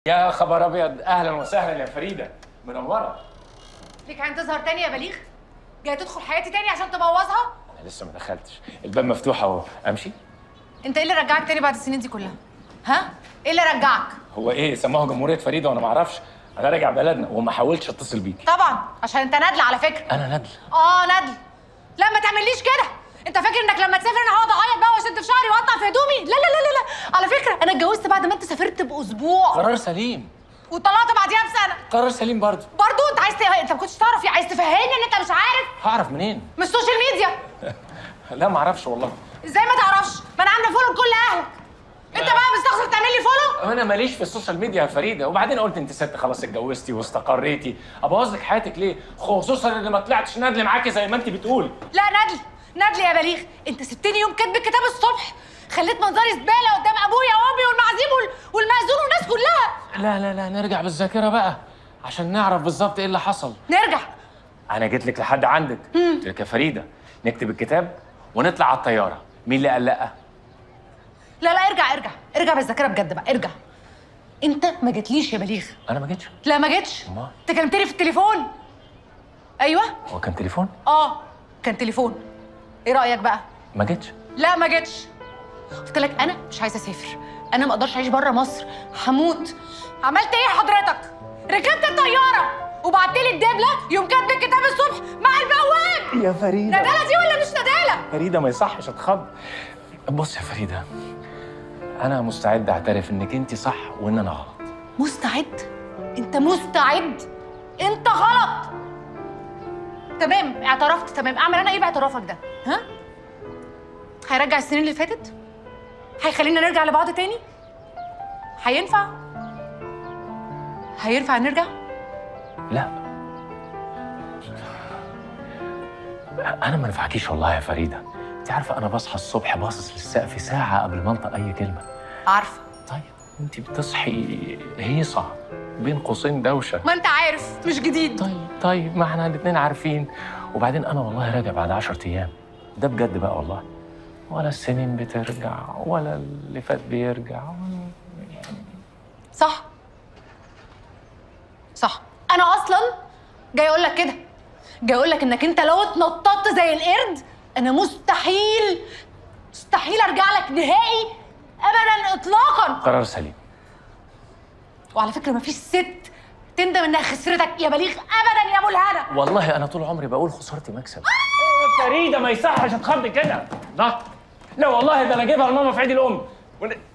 يا خبر ابيض اهلا وسهلا يا فريده منوره ليك عين تظهر تاني يا بليغ جاي تدخل حياتي تاني عشان تبوظها انا لسه ما دخلتش الباب مفتوح اهو امشي انت ايه اللي رجعك تاني بعد السنين دي كلها ها ايه اللي رجعك هو ايه سموها جمهوريه فريده وانا ما اعرفش انا راجع بلدنا وما حاولتش اتصل بيكي طبعا عشان انت ندل على فكره انا ندل اه ندل لا ما تعمليش كده انت فاكر انك لما تسافر انا هقعد اعيط بقى واشد في شعري واقطع في هدومي لا لا لا لا لا على فكره انا اتجوزت بعد ما انت سافرت باسبوع قرار سليم وطلعت بعديها بسنه قرار سليم برضه برضو انت عايز ت... انت ما كنتش تعرف عايز تفهمني ان انت مش عارف هعرف منين من السوشيال ميديا لا ما اعرفش والله ازاي ما تعرفش ما انا عامله فولو لكل اهلك انت بقى مستخسر تعمل لي فولو انا ماليش في السوشيال ميديا يا فريده وبعدين قلت انت ست خلاص اتجوزتي واستقريتي ابوظ لك حياتك ليه خصوصا ان ما طلعتش ندل معاكي زي ما انت بتقولي لا ندل ندل يا بليغ انت سبتني يوم كاتب الكتاب الصبح خليت منظري زباله قدام ابويا وامي والمعازيم وال- والمأذون والناس كلها لا لا لا نرجع بالذاكره بقى عشان نعرف بالظبط ايه اللي حصل نرجع انا جيت لك لحد عندك قلت لك يا فريده نكتب الكتاب ونطلع على الطياره مين اللي قال لا لا لا ارجع ارجع ارجع بالذاكره بجد بقى ارجع انت ما جيتليش يا بليغ انا ما جيتش لا ما جيتش أمال؟ انت كلمتني في التليفون ايوه هو كان تليفون اه كان تليفون ايه رايك بقى ما جيتش لا ما جيتش قلت لك انا مش عايزه اسافر انا ما اقدرش اعيش بره مصر هموت عملت ايه حضرتك ركبت الطياره وبعت لي الدبله يوم كاتب الكتاب الصبح مع البواب يا فريده ندالة دي ولا مش ندالة فريده ما يصحش اتخض بص يا فريده انا مستعد اعترف انك انت صح وان انا غلط مستعد انت مستعد انت غلط تمام اعترفت تمام اعمل انا ايه باعترافك ده ها هيرجع السنين اللي فاتت هيخلينا نرجع لبعض تاني هينفع هينفع نرجع لا انا ما نفعكيش والله يا فريده انت عارفه انا بصحى الصبح باصص للسقف ساعه قبل ما انطق اي كلمه عارفه طيب انت بتصحي هيصه بين قوسين دوشه ما انت عارف مش جديد طيب طيب ما احنا الاثنين عارفين وبعدين انا والله راجع بعد 10 ايام ده بجد بقى والله ولا السنين بترجع ولا اللي فات بيرجع ولا صح صح انا اصلا جاي اقول لك كده جاي اقول لك انك انت لو اتنططت زي القرد انا مستحيل مستحيل ارجع لك نهائي ابدا اطلاقا قرار سليم وعلى فكره مفيش ست تندم انها خسرتك يا بليغ ابدا يا ملهنه والله انا طول عمري بقول خسارتي مكسب فريده ما يصحش اتخض كده لا لا والله ده انا اجيبها لماما في عيد الام ون-